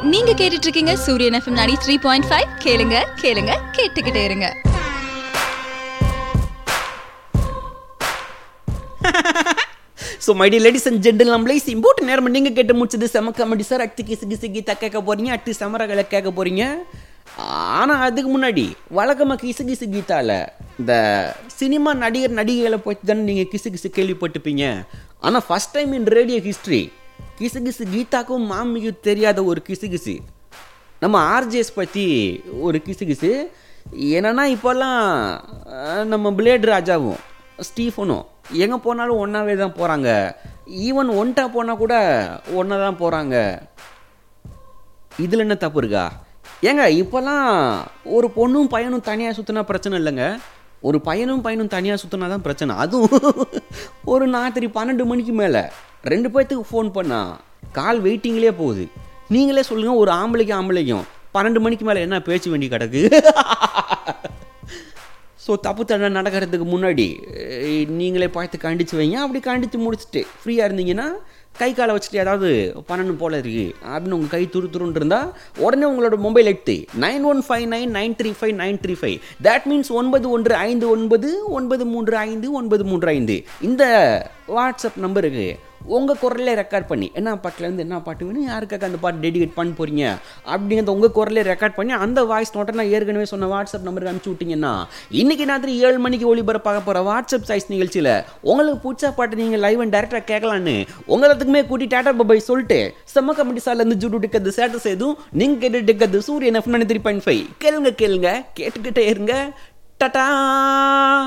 நீங்க கேட்டுட்டு இருக்கீங்க சூரியன் எஃப்எம் நாடி த்ரீ பாயிண்ட் ஃபைவ் கேளுங்க கேளுங்க கேட்டுக்கிட்டே இருங்க so my dear ladies and gentle நம்மளே இம்போர்ட் நேரம் நீங்கள் கேட்டு முடிச்சது செம காமெடி சார் அடுத்து கிசு கிசு கீதா கேட்க போறீங்க அடுத்து சமரகளை கேட்க போறீங்க ஆனால் அதுக்கு முன்னாடி வழக்கமாக கிசு கிசு கீதாவில் இந்த சினிமா நடிகர் நடிகைகளை பற்றி தானே நீங்கள் கிசு கிசு கேள்விப்பட்டிருப்பீங்க ஆனால் first time in radio history கிசு கிசு கீதாக்கும் மாமிக்கும் தெரியாத ஒரு கிசு கிசு நம்ம ஆர்ஜிஎஸ் பற்றி ஒரு கிசு கிசு என்னன்னா இப்போல்லாம் அஹ், நம்ம பிளேட் ராஜாவும் ஸ்டீஃபனும் எங்கே போனாலும் ஒன்றாவே தான் போகிறாங்க ஈவன் ஒன்ட்டா போனால் கூட ஒன்றா தான் போகிறாங்க இதில் என்ன தப்பு இருக்கா ஏங்க இப்போல்லாம் ஒரு பொண்ணும் பையனும் தனியாக சுற்றினா பிரச்சனை இல்லைங்க ஒரு பையனும் பையனும் தனியாக சுற்றினா தான் பிரச்சனை அதுவும் ஒரு ராத்திரி பன்னெண்டு மணிக்கு மேலே ரெண்டு பேர்த்துக்கு ஃபோன் பண்ணா கால் வெயிட்டிங்லேயே போகுது நீங்களே சொல்லுங்கள் ஒரு ஆம்பளைக்கும் ஆம்பளைக்கும் பன்னெண்டு மணிக்கு மேலே என்ன பேச்சு வேண்டி கிடக்கு ஸோ தப்பு தண்டனை நடக்கிறதுக்கு முன்னாடி அஹ், நீங்களே பார்த்து கண்டிச்சு வைங்க அப்படி கண்டித்து முடிச்சுட்டு ஃப்ரீயாக இருந்தீங்கன்னா கை காலை வச்சுட்டு ஏதாவது பண்ணணும் போல இருக்கு அப்படின்னு உங்கள் கை துரு துருன்னு இருந்தால் உடனே உங்களோட மொபைல் எடுத்து nine one five nine nine three five nine three five that means ஒன்பது ஒன்று ஐந்து ஒன்பது ஒன்பது மூன்று ஐந்து ஒன்பது மூன்று ஐந்து இந்த வாட்ஸ்அப் நம்பருக்கு உங்கள் குரலே ரெக்கார்ட் பண்ணி என்ன பாட்டுலேருந்து என்ன பாட்டு வேணும் யாருக்காக அந்த பாட்டு டெடிகேட் பண்ண போகிறீங்க அப்படிங்கிறத உங்கள் குரலே ரெக்கார்ட் பண்ணி அந்த வாய்ஸ் நோட்டை நான் ஏற்கனவே சொன்ன வாட்ஸ்அப் நம்பருக்கு அனுப்பிச்சு விட்டீங்கன்னா இன்னைக்கு ராத்திரி ஏழு மணிக்கு ஒளிபரப்பாக போகிற வாட்ஸ்அப் சாய்ஸ் நிகழ்ச்சியில் உங்களுக்கு பிடிச்ச பாட்டு நீங்கள் லைவ் அண்ட் டேரக்டாக கேட்கலான்னு உங்களுக்குமே கூட்டி டாட்டா பபாய் சொல்லிட்டு செம்ம கமெடி சார்லேருந்து ஜூடு டிக்கிறது சேட்டை செய்தும் நீங்கள் கேட்டு டிக்கிறது சூரியன் எஃப் த்ரீ பாயிண்ட் ஃபைவ் கேளுங்க கேளுங்க கேட்டுக்கிட்டே இருங்க டட்டா